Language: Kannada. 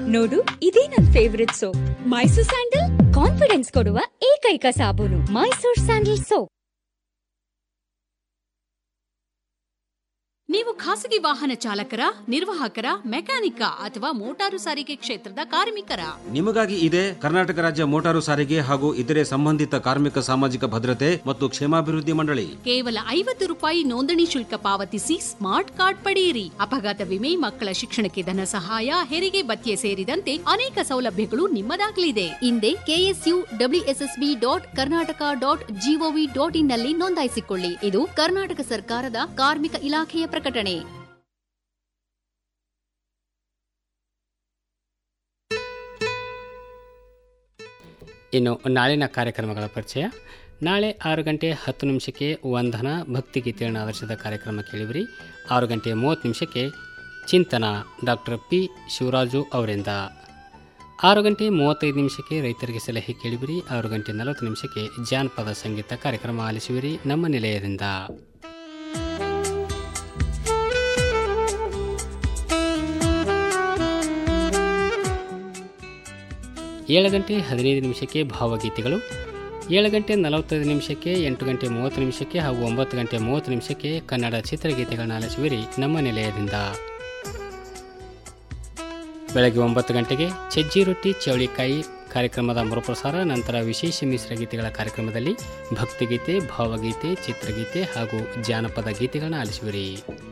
ನೋಡು ಇದೇ ನನ್ favourite soap Mysore sandal confidence ಕೊಡುವ ಏಕೈಕ ಸಾಬೂನು ಮೈಸೂರ್ ಸ್ಯಾಂಡಲ್ ಸೋಪ್ ನೀವು ಖಾಸಗಿ ವಾಹನ ಚಾಲಕರ ನಿರ್ವಾಹಕರ ಮೆಕ್ಯಾನಿಕ ಅಥವಾ ಮೋಟಾರು ಸಾರಿಗೆ ಕ್ಷೇತ್ರದ ಕಾರ್ಮಿಕರ ನಿಮಗಾಗಿ ಇದೆ ಕರ್ನಾಟಕ ರಾಜ್ಯ ಮೋಟಾರು ಸಾರಿಗೆ ಹಾಗೂ ಇತರೆ ಸಂಬಂಧಿತ ಕಾರ್ಮಿಕ ಸಾಮಾಜಿಕ ಭದ್ರತೆ ಮತ್ತು ಕ್ಷೇಮಾಭಿವೃದ್ಧಿ ಮಂಡಳಿ ಕೇವಲ ಐವತ್ತು ರೂಪಾಯಿ ನೋಂದಣಿ ಶುಲ್ಕ ಪಾವತಿಸಿ ಸ್ಮಾರ್ಟ್ ಕಾರ್ಡ್ ಪಡೆಯಿರಿ ಅಪಘಾತ ವಿಮೆ ಮಕ್ಕಳ ಶಿಕ್ಷಣಕ್ಕೆ ಧನ ಸಹಾಯ ಹೆರಿಗೆ ಭತ್ಯೆ ಸೇರಿದಂತೆ ಅನೇಕ ಸೌಲಭ್ಯಗಳು ನಿಮ್ಮದಾಗಲಿದೆ ಹಿಂದೆ KSU WSSB dot Karnataka dot GOV dot in ನಲ್ಲಿ ನೋಂದಾಯಿಸಿಕೊಳ್ಳಿ ಇದು ಕರ್ನಾಟಕ ಸರ್ಕಾರದ ಕಾರ್ಮಿಕ ಇಲಾಖೆಯ ಪ್ರಕಟಣೆ ಇನ್ನು ನಾಳಿನ ಕಾರ್ಯಕ್ರಮಗಳ ಪರಿಚಯ ನಾಳೆ ಆರು ಗಂಟೆ ಹತ್ತು ನಿಮಿಷಕ್ಕೆ ವಂದನ ಭಕ್ತಿಗೀತೆಯನ್ನು ಆಧರಿಸಿದ ಕಾರ್ಯಕ್ರಮ ಕೇಳಿಬಿರಿ ಆರು ಗಂಟೆ ಮೂವತ್ತು ನಿಮಿಷಕ್ಕೆ ಚಿಂತನ ಡಾಕ್ಟರ್ ಪಿ ಶಿವರಾಜು ಅವರಿಂದ ಆರು ಗಂಟೆ ಮೂವತ್ತೈದು ನಿಮಿಷಕ್ಕೆ ರೈತರಿಗೆ ಸಲಹೆ ಕೇಳಿಬಿರಿ ಆರು ಗಂಟೆ ನಲವತ್ತು ನಿಮಿಷಕ್ಕೆ ಜಾನಪದ ಸಂಗೀತ ಕಾರ್ಯಕ್ರಮ ಆಲಿಸುವಿರಿ ನಮ್ಮ ನಿಲಯದಿಂದ ಏಳು ಗಂಟೆ ಹದಿನೈದು ನಿಮಿಷಕ್ಕೆ ಭಾವಗೀತೆಗಳು ಏಳು ಗಂಟೆ ನಲವತ್ತೈದು ನಿಮಿಷಕ್ಕೆ ಎಂಟು ಗಂಟೆ ಮೂವತ್ತು ನಿಮಿಷಕ್ಕೆ ಹಾಗೂ ಒಂಬತ್ತು ಗಂಟೆ ಮೂವತ್ತು ನಿಮಿಷಕ್ಕೆ ಕನ್ನಡ ಚಿತ್ರಗೀತೆಗಳನ್ನ ಆಲಿಸುವಿರಿ ನಮ್ಮ ನಿಲಯದಿಂದ ಬೆಳಗ್ಗೆ ಒಂಬತ್ತು ಗಂಟೆಗೆ ಸಜ್ಜಿ ರೊಟ್ಟಿ ಚವಳಿಕಾಯಿ ಕಾರ್ಯಕ್ರಮದ ಮರುಪ್ರಸಾರ ನಂತರ ವಿಶೇಷ ಮಿಶ್ರಗೀತೆಗಳ ಕಾರ್ಯಕ್ರಮದಲ್ಲಿ ಭಕ್ತಿಗೀತೆ ಭಾವಗೀತೆ ಚಿತ್ರಗೀತೆ ಹಾಗೂ ಜಾನಪದ ಗೀತೆಗಳನ್ನ ಆಲಿಸುವಿರಿ